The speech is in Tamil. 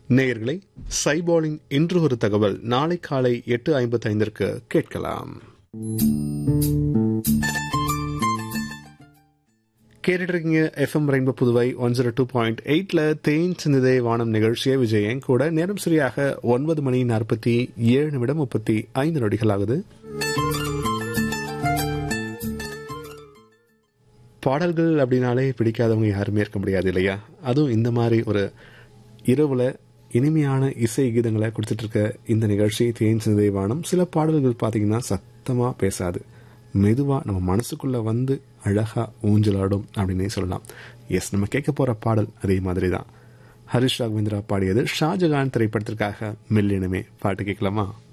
நேயர்களை சைபாலின் இன்று ஒரு தகவல் நாளை காலை எட்டு ஐம்பத்தி ஐந்திற்கு கேட்கலாம் கேட்டுருக்கீங்க FM rainbow Puduvai one zero two point எயிட்ல தேன் சிந்ததே வானம் நிகழ்ச்சியை விஜயன் கூட நேரம் சரியாக ஒன்பது மணி நாற்பத்தி ஏழு நிமிடம் முப்பத்தி ஐந்து நொடிகள் ஆகுது பாடல்கள் அப்படின்னாலே பிடிக்காதவங்க யாருமே இருக்க முடியாது இல்லையா அதுவும் இந்த மாதிரி ஒரு இரவுல இனிமையான இசை கீதங்களை கொடுத்துட்டு இருக்க இந்த நிகழ்ச்சி தேன் சிந்ததே வானம் சில பாடல்கள் பார்த்தீங்கன்னா சத்தமா பேசாது மெதுவா நம்ம மனசுக்குள்ள வந்து அழகா ஊஞ்சலாடும் அப்படின்னே சொல்லலாம் எஸ் நம்ம கேட்க போற பாடல் அதே மாதிரி தான் ஹரிஷ் ராகவேந்திரா பாடியது ஷாஜகான் திரைப்படத்திற்காக மில்லினமே பாட்டு கேட்கலாமா